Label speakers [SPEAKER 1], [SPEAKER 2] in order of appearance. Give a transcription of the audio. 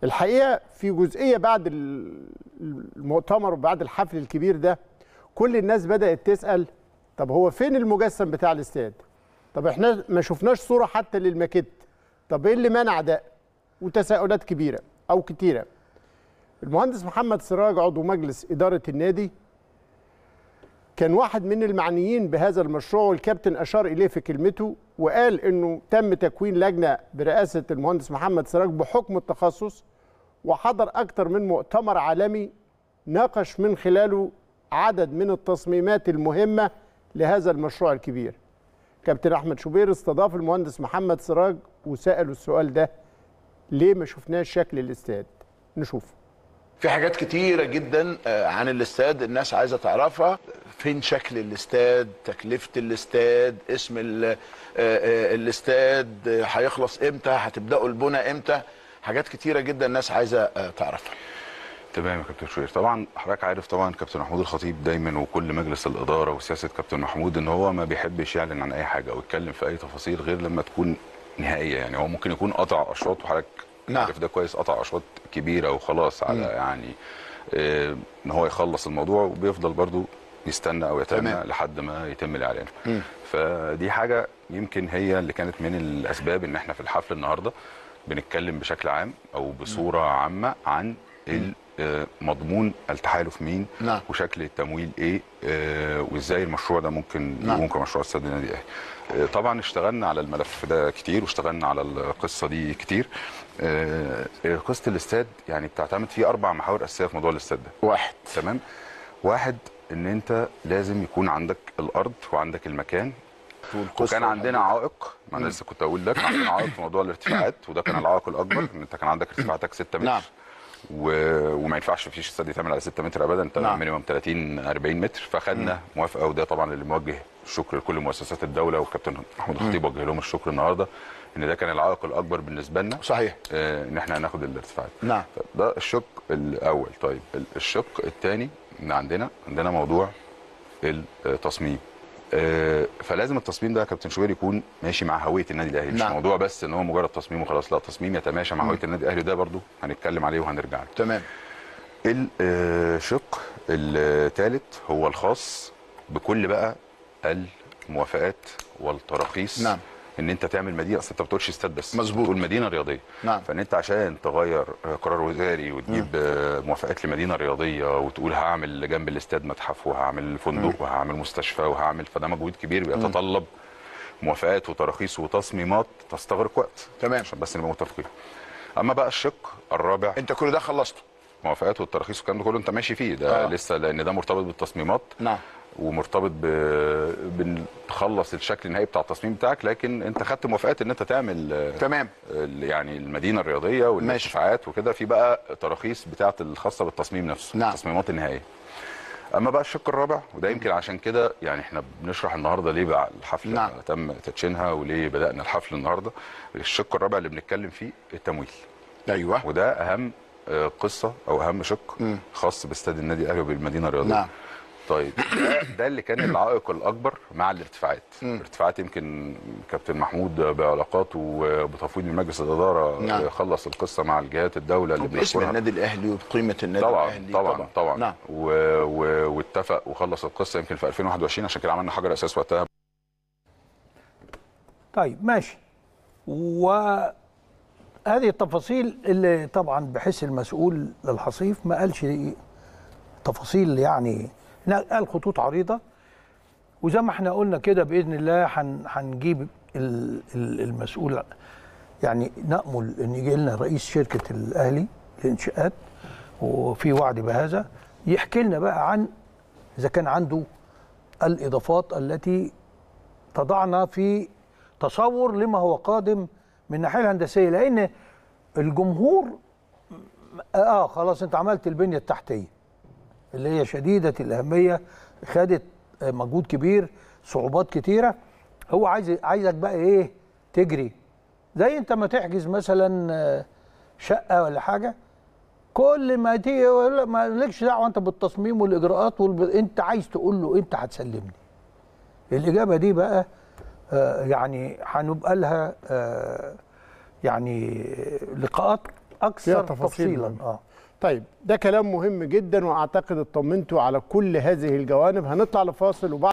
[SPEAKER 1] الحقيقه في جزئيه بعد المؤتمر وبعد الحفل الكبير ده كل الناس بدات تسال طب هو فين المجسم بتاع الاستاد طب احنا ما شفناش صوره حتى للماكيت طب ايه اللي منع ده وتساؤلات كبيره او كتيره المهندس محمد سراج عضو مجلس اداره النادي كان واحد من المعنيين بهذا المشروع والكابتن اشار اليه في كلمته وقال انه تم تكوين لجنه برئاسه المهندس محمد سراج بحكم التخصص وحضر اكثر من مؤتمر عالمي ناقش من خلاله عدد من التصميمات المهمه لهذا المشروع الكبير. كابتن احمد شوبير استضاف المهندس محمد سراج وساله السؤال ده ليه ما شفناش شكل الاستاد؟ نشوف.
[SPEAKER 2] في حاجات كتيرة جدا عن الاستاد الناس عايزة تعرفها فين شكل الاستاد تكلفة الاستاد اسم الاستاد هيخلص امتى هتبدأوا البنى امتى حاجات كتيرة جدا الناس عايزة تعرفها
[SPEAKER 3] تمام يا كابتن شوير طبعا حضرتك عارف طبعا كابتن محمود الخطيب دايما وكل مجلس الاداره وسياسه كابتن محمود ان هو ما بيحبش يعلن عن اي حاجه او يتكلم في اي تفاصيل غير لما تكون نهائيه يعني هو ممكن يكون قطع اشواط وحضرتك
[SPEAKER 2] نعم.
[SPEAKER 3] عارف ده كويس قطع اشواط كبيره وخلاص على يعني آه، ان هو يخلص الموضوع وبيفضل برضو يستنى او يتنى
[SPEAKER 2] تمام.
[SPEAKER 3] لحد ما يتم الاعلان
[SPEAKER 2] مم.
[SPEAKER 3] فدي حاجه يمكن هي اللي كانت من الاسباب ان احنا في الحفل النهارده بنتكلم بشكل عام او بصوره عامه عن ال- آه، مضمون التحالف مين
[SPEAKER 2] نعم.
[SPEAKER 3] وشكل التمويل ايه آه، وازاي المشروع ده ممكن
[SPEAKER 2] نعم.
[SPEAKER 3] يقوم كمشروع استاد النادي الاهلي آه، طبعا اشتغلنا على الملف ده كتير واشتغلنا على القصه دي كتير آه، آه، قصه الاستاد يعني بتعتمد في اربع محاور اساسيه في موضوع الاستاد ده
[SPEAKER 2] واحد
[SPEAKER 3] تمام واحد ان انت لازم يكون عندك الارض وعندك المكان وكان عندنا عائق ما انا لسه كنت اقول لك عندنا عائق في موضوع الارتفاعات وده كان العائق الاكبر ان انت كان عندك ارتفاعاتك 6 متر
[SPEAKER 2] نعم.
[SPEAKER 3] و... وما ينفعش مفيش استاد يتعمل على 6 متر ابدا انت
[SPEAKER 2] نعم.
[SPEAKER 3] مينيمم 30 40 متر فخدنا موافقه وده طبعا اللي موجه الشكر لكل مؤسسات الدوله والكابتن محمود الخطيب وجه لهم الشكر النهارده ان ده كان العائق الاكبر بالنسبه لنا
[SPEAKER 2] صحيح
[SPEAKER 3] آه، ان احنا هناخد الارتفاعات
[SPEAKER 2] نعم.
[SPEAKER 3] ده الشق الاول طيب ال- الشق الثاني ان عندنا عندنا موضوع التصميم آه، فلازم التصميم ده يا كابتن شوبير يكون ماشي مع هويه النادي الاهلي مش
[SPEAKER 2] نعم.
[SPEAKER 3] موضوع بس ان هو مجرد تصميم وخلاص لا تصميم يتماشى مع هويه النادي الاهلي ده برضو هنتكلم عليه وهنرجع له
[SPEAKER 2] تمام
[SPEAKER 3] الشق الثالث هو الخاص بكل بقى الموافقات والتراخيص
[SPEAKER 2] نعم.
[SPEAKER 3] ان انت تعمل مدينه اصل انت ما بتقولش استاد بس
[SPEAKER 2] مظبوط.
[SPEAKER 3] بتقول مدينه رياضيه
[SPEAKER 2] نعم.
[SPEAKER 3] فان انت عشان تغير قرار وزاري وتجيب آه، موافقات لمدينه رياضيه وتقول هعمل جنب الاستاد متحف وهعمل فندق وهعمل مستشفى وهعمل فده مجهود كبير بيتطلب موافقات وتراخيص وتصميمات تستغرق وقت
[SPEAKER 2] تمام.
[SPEAKER 3] عشان بس نبقى متفقين اما بقى الشق الرابع
[SPEAKER 2] انت كل ده خلصته
[SPEAKER 3] موافقات والتراخيص والكلام ده كله انت ماشي فيه ده
[SPEAKER 2] آه.
[SPEAKER 3] آه. لسه لان ده مرتبط بالتصميمات
[SPEAKER 2] نعم
[SPEAKER 3] ومرتبط ب بنخلص الشكل النهائي بتاع التصميم بتاعك لكن انت خدت موافقات ان انت تعمل آه،
[SPEAKER 2] تمام
[SPEAKER 3] ال- يعني المدينه الرياضيه والارتفاعات وكده في بقى تراخيص بتاعه الخاصه بالتصميم نفسه
[SPEAKER 2] نعم.
[SPEAKER 3] التصميمات النهائيه اما بقى الشق الرابع وده يمكن عشان كده يعني احنا بنشرح النهارده ليه بقى الحفله
[SPEAKER 2] نعم.
[SPEAKER 3] تم تدشينها وليه بدانا الحفل النهارده الشق الرابع اللي بنتكلم فيه التمويل
[SPEAKER 2] ايوه
[SPEAKER 3] وده اهم آه، قصه او اهم شق خاص باستاد النادي الاهلي وبالمدينه الرياضيه
[SPEAKER 2] نعم.
[SPEAKER 3] طيب ده, ده اللي كان العائق الاكبر مع الارتفاعات الارتفاعات يمكن كابتن محمود بعلاقاته وبتفويض من مجلس الاداره
[SPEAKER 2] نعم.
[SPEAKER 3] آه، خلص القصه مع الجهات الدوله اللي
[SPEAKER 2] باسم
[SPEAKER 3] بنشكرها.
[SPEAKER 2] النادي الاهلي وبقيمه النادي
[SPEAKER 3] طبعا
[SPEAKER 2] الاهلي
[SPEAKER 3] طبعا طبعا, طبعا.
[SPEAKER 2] نعم
[SPEAKER 3] و... و... واتفق وخلص القصه يمكن في 2021 عشان كده عملنا حجر اساس وقتها
[SPEAKER 4] طيب ماشي وهذه التفاصيل اللي طبعا بحس المسؤول للحصيف ما قالش تفاصيل يعني لا، قال خطوط عريضه وزي ما احنا قلنا كده باذن الله هن- هنجيب ال- ال- المسؤول يعني نامل ان يجي لنا رئيس شركه الاهلي للانشاءات وفي وعد بهذا يحكي لنا بقى عن اذا كان عنده الاضافات التي تضعنا في تصور لما هو قادم من الناحيه الهندسيه لان الجمهور اه خلاص انت عملت البنيه التحتيه اللي هي شديده الاهميه خدت آه، مجهود كبير صعوبات كتيره هو عايز عايزك بقى ايه تجري زي انت ما تحجز مثلا آه، شقه ولا حاجه كل ما تيجي يقول لك ما لكش دعوه انت بالتصميم والاجراءات والب... انت عايز تقول له امتى هتسلمني الاجابه دي بقى آه، يعني هنبقى لها آه، يعني لقاءات
[SPEAKER 1] فيها
[SPEAKER 4] اكثر
[SPEAKER 1] تفاصيل
[SPEAKER 4] تفصيلا
[SPEAKER 1] مهمة.
[SPEAKER 4] اه
[SPEAKER 1] طيب ده كلام مهم جدا واعتقد اطمنتوا على كل هذه الجوانب هنطلع لفاصل وبعد